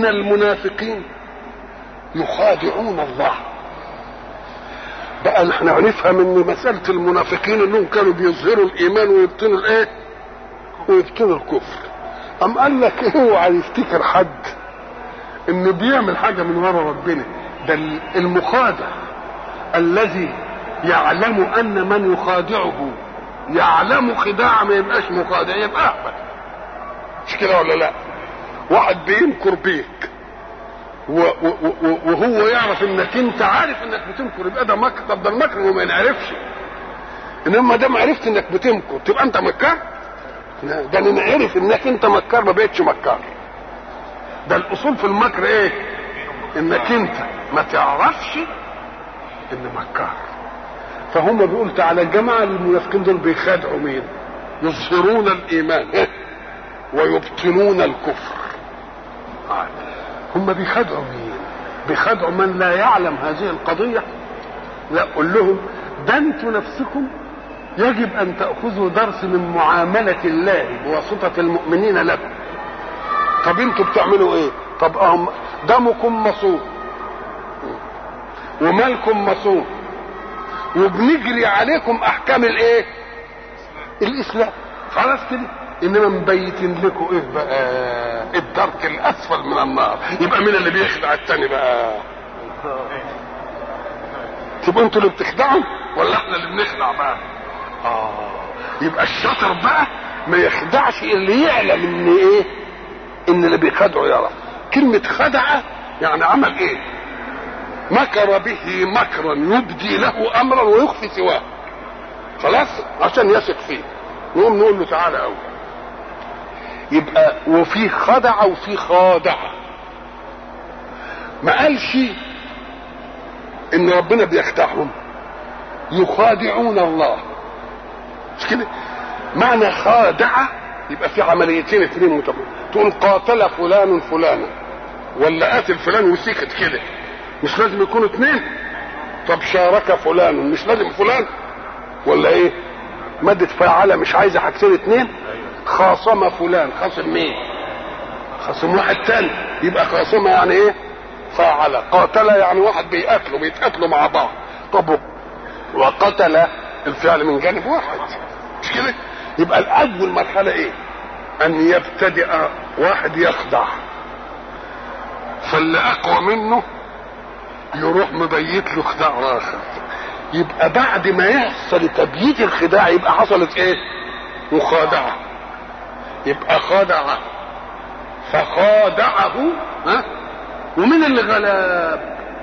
ان المنافقين يخادعون الله بقى احنا هنفهم ان مساله المنافقين انهم كانوا بيظهروا الايمان ويبطنوا الايه ويبطنوا الكفر ام قال لك اوعى يفتكر حد انه بيعمل حاجه من ورا ربنا ده المخادع الذي يعلم ان من يخادعه يعلم خداع ما يبقاش مخادع يبقى اهبل مش كده ولا لا واحد بينكر بيك و و و وهو يعرف انك انت عارف انك بتنكر يبقى ده مكر طب ده المكر وما ينعرفش انما دام عرفت انك بتنكر تبقى انت مكار ده انا عرف انك انت مكار ما بقتش مكار ده الاصول في المكر ايه انك انت ما تعرفش ان مكار فهم بيقول تعالى الجماعه المنافقين دول بيخادعوا مين يظهرون الايمان ويبطنون الكفر هم بيخدعوا مين بيخدعوا من لا يعلم هذه القضية لا قل لهم ده انتوا نفسكم يجب ان تأخذوا درس من معاملة الله بواسطة المؤمنين لكم طب انتوا بتعملوا ايه طب اهم دمكم مصون ومالكم مصون وبنجري عليكم احكام الايه الاسلام خلاص كده انما مبيتين لكم ايه بقى الدرك الاسفل من النار يبقى مين اللي بيخدع التاني بقى تبقوا انتوا اللي بتخدعوا ولا احنا اللي بنخدع بقى اه يبقى الشاطر بقى ما يخدعش اللي يعلم ان ايه ان اللي بيخدعه يعرف كلمة خدع يعني عمل ايه مكر به مكرا يبدي له امرا ويخفي سواه خلاص عشان يثق فيه نقوم نقول له تعالى قوي يبقى وفي خدع وفي خادع ما قالش ان ربنا بيخدعهم يخادعون الله مش كده معنى خادع يبقى في عمليتين اثنين متبقى. تقول قاتل فلان فلانا ولا قاتل فلان وسكت كده مش لازم يكونوا اثنين طب شارك فلان مش لازم فلان ولا ايه مادة فاعلة مش عايزة حاجتين اتنين خاصم فلان خاصم مين خاصم واحد تاني يبقى خاصمة يعني ايه فاعل قاتل يعني واحد بيقاتلوا بيتقاتلوا مع بعض طب وقتل الفعل من جانب واحد مش كده يبقى الاول مرحلة ايه ان يبتدئ واحد يخدع فاللي اقوى منه يروح مبيت له خداع اخر يبقى بعد ما يحصل تبييت الخداع يبقى حصلت ايه مخادعة يبقى خادع فخادعه ها ومن اللي غلب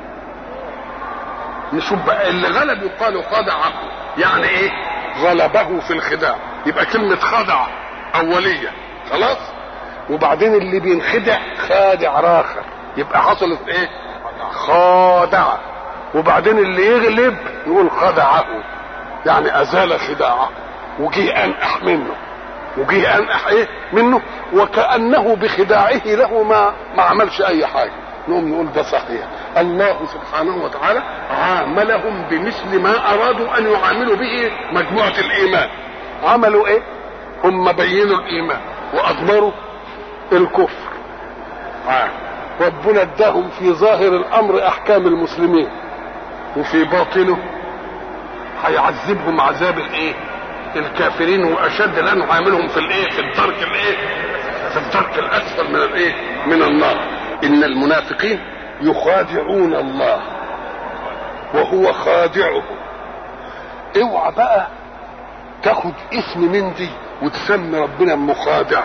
نشوف بقى اللي غلب يقال خدعه يعني ايه غلبه في الخداع يبقى كلمة خدع أولية خلاص وبعدين اللي بينخدع خادع راخر يبقى حصلت ايه خادع وبعدين اللي يغلب يقول خدعه يعني ازال خداعه وجه انقح منه وجه انقح ايه منه وكانه بخداعه له ما ما عملش اي حاجه نقوم نقول ده صحيح الله سبحانه وتعالى عاملهم بمثل ما ارادوا ان يعاملوا به مجموعه الايمان عملوا ايه هم بينوا الايمان واضمروا الكفر آه. ربنا اداهم في ظاهر الامر احكام المسلمين وفي باطنه هيعذبهم عذاب الايه الكافرين واشد لانه هيعملهم في الايه في الدرك الايه في الدرك الاسفل من الايه من النار ان المنافقين يخادعون الله وهو خادعهم اوعى بقى تاخد اسم من دي وتسمي ربنا مخادع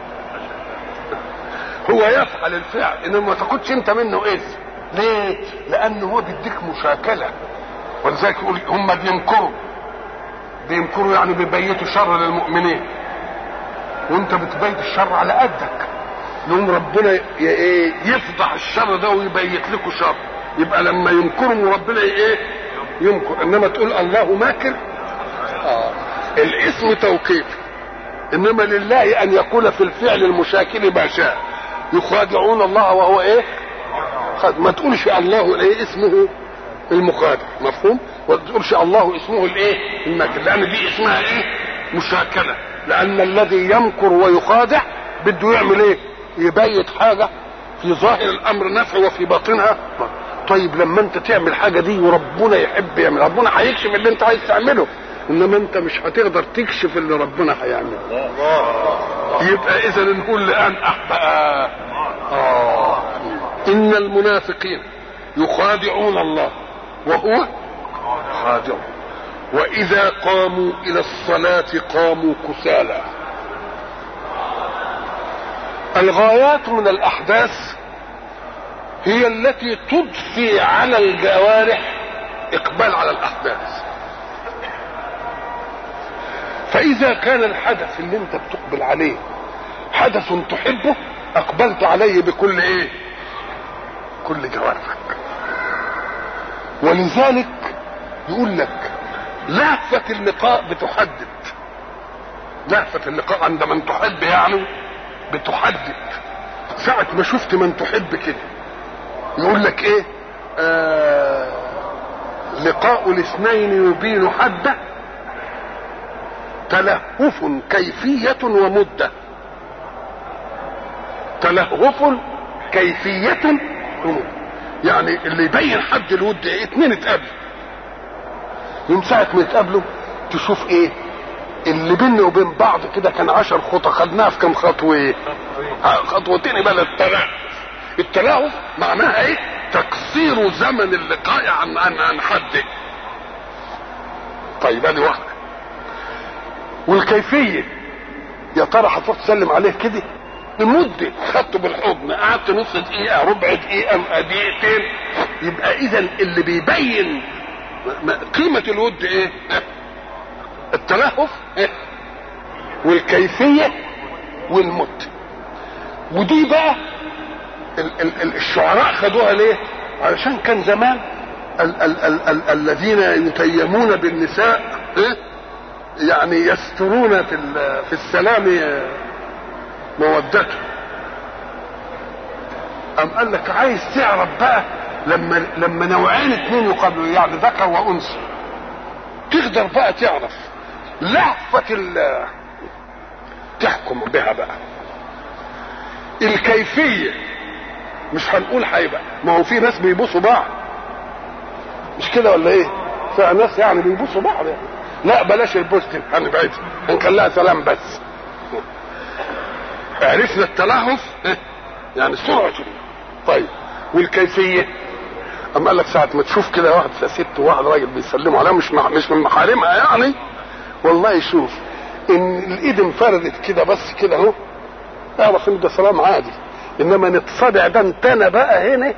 هو يفعل الفعل انما ما تاخدش انت منه اسم ليه لانه هو بيديك مشاكله ولذلك يقول هم بينكروا بينكروا يعني بيبيتوا شر للمؤمنين وانت بتبيت الشر على قدك يقوم ربنا ايه يفضح الشر ده ويبيت لكم شر يبقى لما ينكروا ربنا ايه ينكر انما تقول الله ماكر آه. الاسم توقيف انما لله ان يقول في الفعل المشاكل ما شاء يخادعون الله وهو ايه ما تقولش الله ايه اسمه المخادع مفهوم وما تقولش الله اسمه الايه الماكر لان دي اسمها ايه مشاكله لان الذي يمكر ويخادع بده يعمل ايه يبيت حاجه في ظاهر الامر نفع وفي باطنها طيب لما انت تعمل حاجه دي وربنا يحب يعمل ربنا هيكشف اللي انت عايز تعمله انما انت مش هتقدر تكشف اللي ربنا هيعمله يبقى اذا نقول لان بقى آه. ان المنافقين يخادعون الله وهو خادع واذا قاموا الى الصلاه قاموا كسالى الغايات من الاحداث هي التي تضفي على الجوارح اقبال على الاحداث فاذا كان الحدث اللي انت بتقبل عليه حدث تحبه اقبلت عليه بكل ايه كل جوارحك ولذلك يقول لك لهفة اللقاء بتحدد لهفة اللقاء عند من تحب يعني بتحدد ساعة ما شفت من تحب كده يقول لك ايه آه لقاء الاثنين يبين حده تلهف كيفية ومدة تلهف كيفية ومدة يعني اللي يبين حد الود ايه اتنين اتقابلوا من ساعة ما يتقابلوا تشوف ايه اللي بيني وبين بعض كده كان عشر خطى خدناها في كام خطوة ايه خطوتين يبقى التلهف التلهف معناها ايه تقصير زمن اللقاء عن عن عن حد طيب ادي واحده والكيفيه يا ترى هتروح تسلم عليه كده لمدة خدته بالحضن قعدت نص دقيقة ربع دقيقة دقيقتين يبقى إذا اللي بيبين قيمة الود إيه؟ التلهف إيه؟ والكيفية والمدة ودي بقى ال ال ال الشعراء خدوها ليه؟ علشان كان زمان ال ال ال ال الذين يتيمون بالنساء إيه؟ يعني يسترون في في السلام مودته أم قال لك عايز تعرف بقى لما لما نوعين اتنين يقابلوا يعني ذكر وانثى تقدر بقى تعرف لهفة تحكم بها بقى الكيفية مش هنقول هيبقى ما هو في ناس بيبوسوا بعض مش كده ولا ايه؟ في ناس يعني بيبوسوا بعض يعني لا بلاش البوست هنبعدها هنخليها سلام بس عرفنا التلهف يعني سرعته طيب والكيفيه اما قال لك ساعه ما تشوف كده واحد ست وواحد راجل بيسلموا عليها مش مش من محارمها يعني والله شوف ان الايد انفردت كده بس كده اهو اعرف ان ده سلام عادي انما نتصدع ده انت انا بقى هنا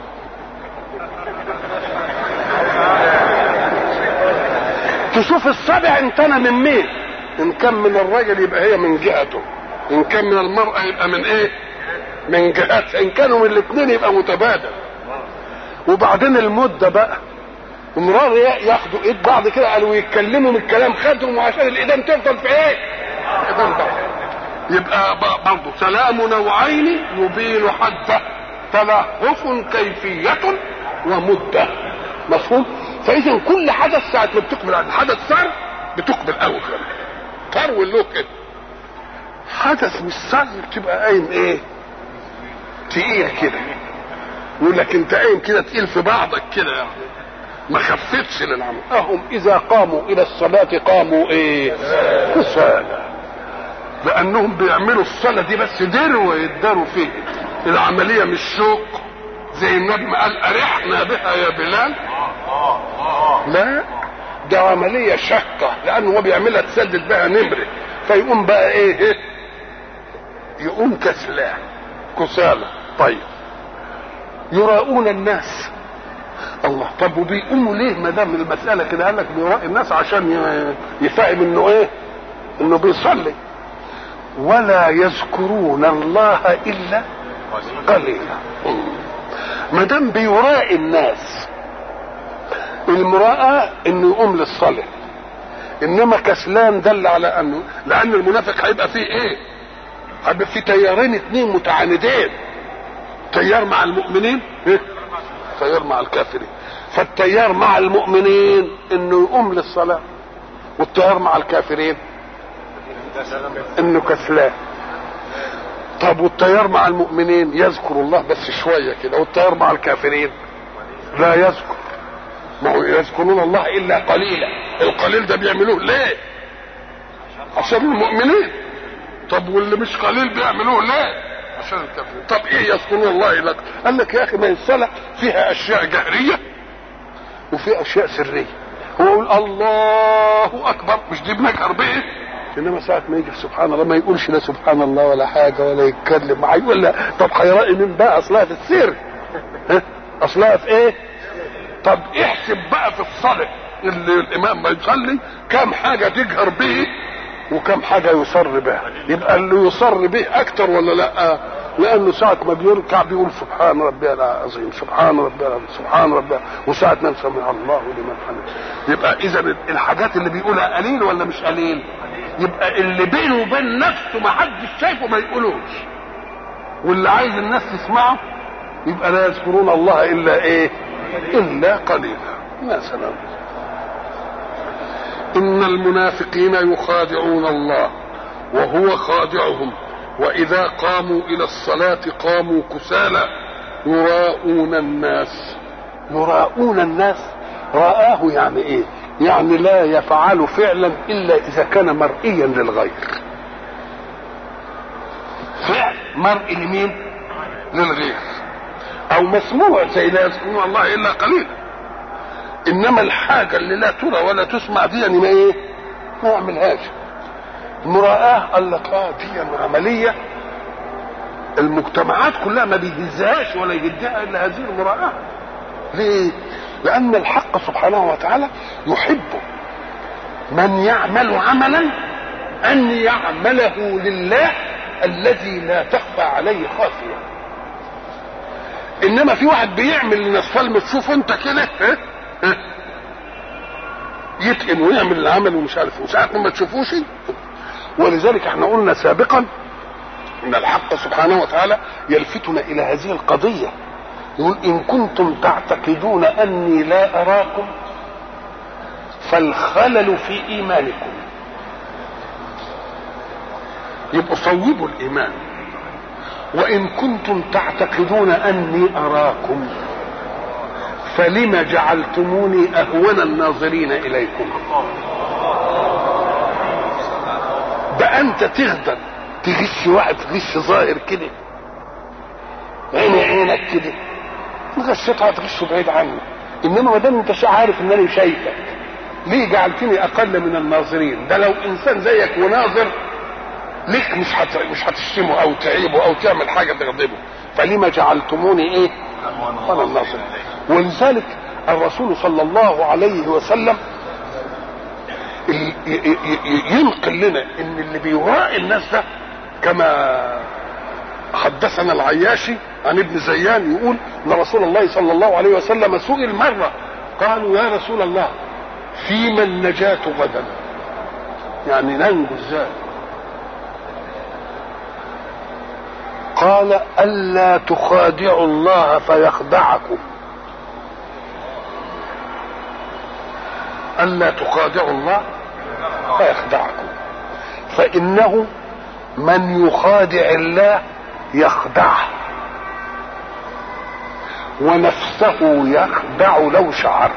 تشوف الصدع انتنى من مين ان كان من الرجل يبقى هي من جهته ان كان من المرأة يبقى من ايه من جهتها ان كانوا من الاثنين يبقى متبادل وبعدين المدة بقى امرار ياخدوا ايد بعض كده قالوا يتكلموا من الكلام خدهم وعشان الايدين تفضل في ايه ايدين بعض يبقى برضه سلام نوعين يبين حده تلهف كيفية ومدة مفهوم فاذا كل حدث ساعة ما بتقبل على الحدث صار بتقبل اول كده طرو له كده حدث مش صار بتبقى قايم ايه تقيل كده يقول لك انت قايم كده تقيل في بعضك كده يعني ما خفتش للعمل اهم اذا قاموا الى الصلاة قاموا ايه كسالى لانهم بيعملوا الصلاة دي بس دروا يداروا فيه العملية مش شوق زي النبي ما قال ارحنا بها يا بلال لا ده عملية شقة لأنه هو بيعملها تسدد بها نمرة فيقوم بقى إيه, إيه؟ يقوم كسلان كسالى طيب يراؤون الناس الله طب وبيقوموا ليه ما دام المسألة كده قال لك بيراء الناس عشان يفهم إنه إيه؟ إنه بيصلي ولا يذكرون الله إلا قليلا ما دام بيراء الناس المراءة انه يقوم للصلاة انما كسلان دل على انه لان المنافق هيبقى فيه ايه هيبقى فيه تيارين اتنين متعاندين تيار مع المؤمنين إيه؟ تيار مع الكافرين فالتيار مع المؤمنين انه يقوم للصلاة والتيار مع الكافرين انه كسلان طب والتيار مع المؤمنين يذكر الله بس شويه كده والتيار مع الكافرين لا يذكر ما هو يذكرون الله الا قليلا القليل ده بيعملوه ليه عشان المؤمنين طب واللي مش قليل بيعملوه ليه عشان الكافرين طب ايه يذكرون الله الا قال لك يا اخي ما الصلاه فيها اشياء جهريه وفي اشياء سريه هو يقول الله اكبر مش دي بنجهر بايه انما ساعه ما يجي سبحان الله ما يقولش لا سبحان الله ولا حاجه ولا يتكلم معاه ولا طب هيراقي مين بقى اصلها في السر ها اصلها في ايه طب احسب بقى في الصلاه اللي الامام ما يصلي كم حاجه تجهر به وكم حاجه يصر بها يبقى اللي يصر به اكتر ولا لا لانه ساعه ما بيركع بيقول سبحان ربي العظيم سبحان ربي العظيم سبحان ربي وساعه ما سمع الله لمن حمده يبقى اذا الحاجات اللي بيقولها قليل ولا مش قليل يبقى اللي بينه وبين نفسه ما حدش شايفه ما يقولوش واللي عايز الناس تسمعه يبقى لا يذكرون الله الا ايه الا قليلا يا سلام ان المنافقين يخادعون الله وهو خادعهم واذا قاموا الى الصلاه قاموا كسالى يراءون الناس يراءون الناس رآه يعني ايه يعني لا يفعل فعلا الا اذا كان مرئيا للغير فعل مرئي لمين للغير او مسموع زي لا يذكرون الله الا قليلا انما الحاجه اللي لا ترى ولا تسمع دي يعني ما ايه ما يعملهاش المراءة قال لك اه دي عملية المجتمعات كلها ما بيهزهاش ولا يهدها الا هذه المراءة ليه؟ لأن الحق سبحانه وتعالى يحب من يعمل عملا أن يعمله لله الذي لا تخفى عليه خافية إنما في واحد بيعمل لناس فلم تشوف أنت كده ها؟ ها؟ يتقن ويعمل العمل ومش عارف ايه وساعة ما تشوفوش ولذلك احنا قلنا سابقا ان الحق سبحانه وتعالى يلفتنا الى هذه القضيه يقول ان كنتم تعتقدون اني لا اراكم فالخلل في ايمانكم يبقوا صوبوا الايمان وان كنتم تعتقدون اني اراكم فلم جعلتموني اهون الناظرين اليكم ده انت تغدر تغش واحد غش ظاهر كده عيني عينك كده غشيتها تغشه بعيد عني انما ما دام انت عارف ان انا شايفك ليه جعلتني اقل من الناظرين ده لو انسان زيك وناظر ليك مش حت... مش هتشتمه او تعيبه او تعمل حاجه تغضبه فلما جعلتموني ايه انا الناظر ولذلك الرسول صلى الله عليه وسلم ينقل لنا ان اللي بيراعي الناس ده كما حدثنا العياشي عن ابن زيان يقول ان رسول الله صلى الله عليه وسلم سئل مره قالوا يا رسول الله فيما النجاة غدا يعني ننجو ازاي قال ألا تخادعوا الله فيخدعكم ألا تخادعوا الله فيخدعكم فإنه من يخادع الله يخدعه ونفسه يخدع لو شعر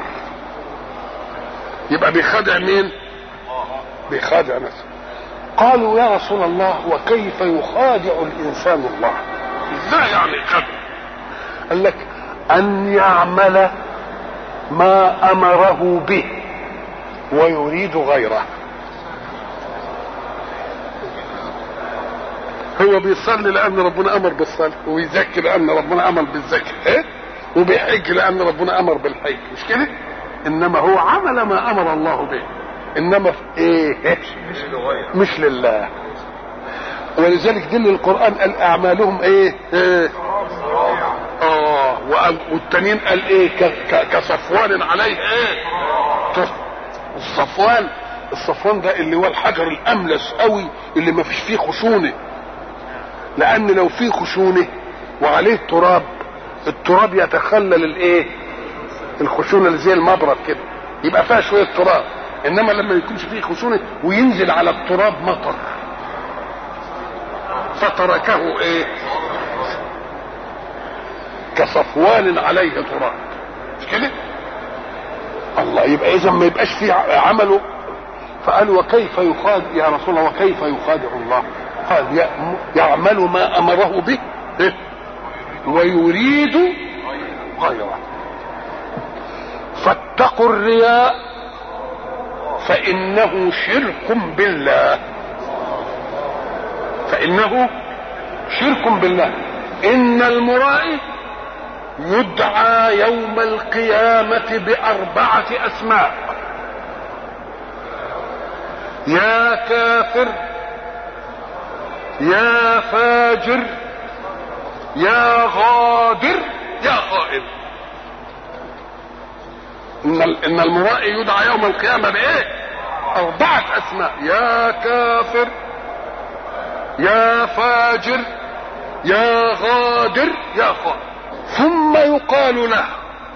يبقى بيخادع مين بيخادع نفسه قالوا يا رسول الله وكيف يخادع الانسان الله ازاي يعني يخادع قال لك ان يعمل ما امره به ويريد غيره هو بيصلي لان ربنا امر بالصلاه ويزكي لان ربنا امر بالزكاه ايه وبيحج لان ربنا امر بالحج مش كده انما هو عمل ما امر الله به انما في ايه مش لغير مش لله ولذلك دل القران قال اعمالهم ايه, إيه؟ اه وقال- والتانيين قال ايه ك- ك- كصفوان عليه ايه طف. الصفوان الصفوان ده اللي هو الحجر الاملس قوي اللي ما فيش فيه خشونه لان لو فيه خشونه وعليه تراب التراب يتخلل الايه الخشونه اللي زي المبرد كده يبقى فيها شويه تراب انما لما يكونش فيه خشونه وينزل على التراب مطر فتركه ايه كصفوان عليه تراب مش كده الله يبقى اذا ما يبقاش في عمله فقال وكيف يخادع يا رسول الله وكيف يخادع الله قال يعمل ما امره به ويريد غيره فاتقوا الرياء فانه شرك بالله فانه شرك بالله ان المرائي يدعى يوم القيامه باربعه اسماء يا كافر يا فاجر يا غادر يا خائن ان ان المرائي يدعى يوم القيامه بايه اربعه اسماء يا كافر يا فاجر يا غادر يا خائن ثم يقال له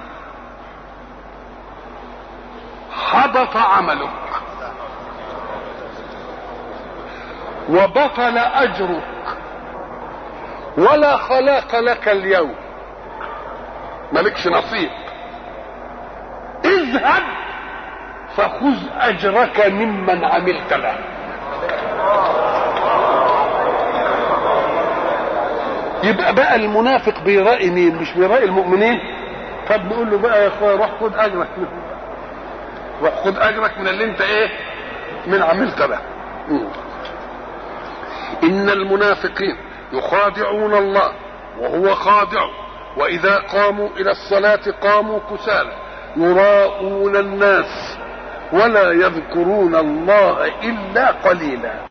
حبط عملك وبطل اجرك ولا خلاق لك اليوم مالكش نصيب اذهب فخذ اجرك ممن عملت له يبقى بقى المنافق بيرائي مين مش بيرائي المؤمنين طب نقول له بقى يا اخويا روح خد اجرك من روح خد اجرك من اللي انت ايه من عملت له ان المنافقين يخادعون الله وهو خادع واذا قاموا الى الصلاه قاموا كسالى يراءون الناس ولا يذكرون الله الا قليلا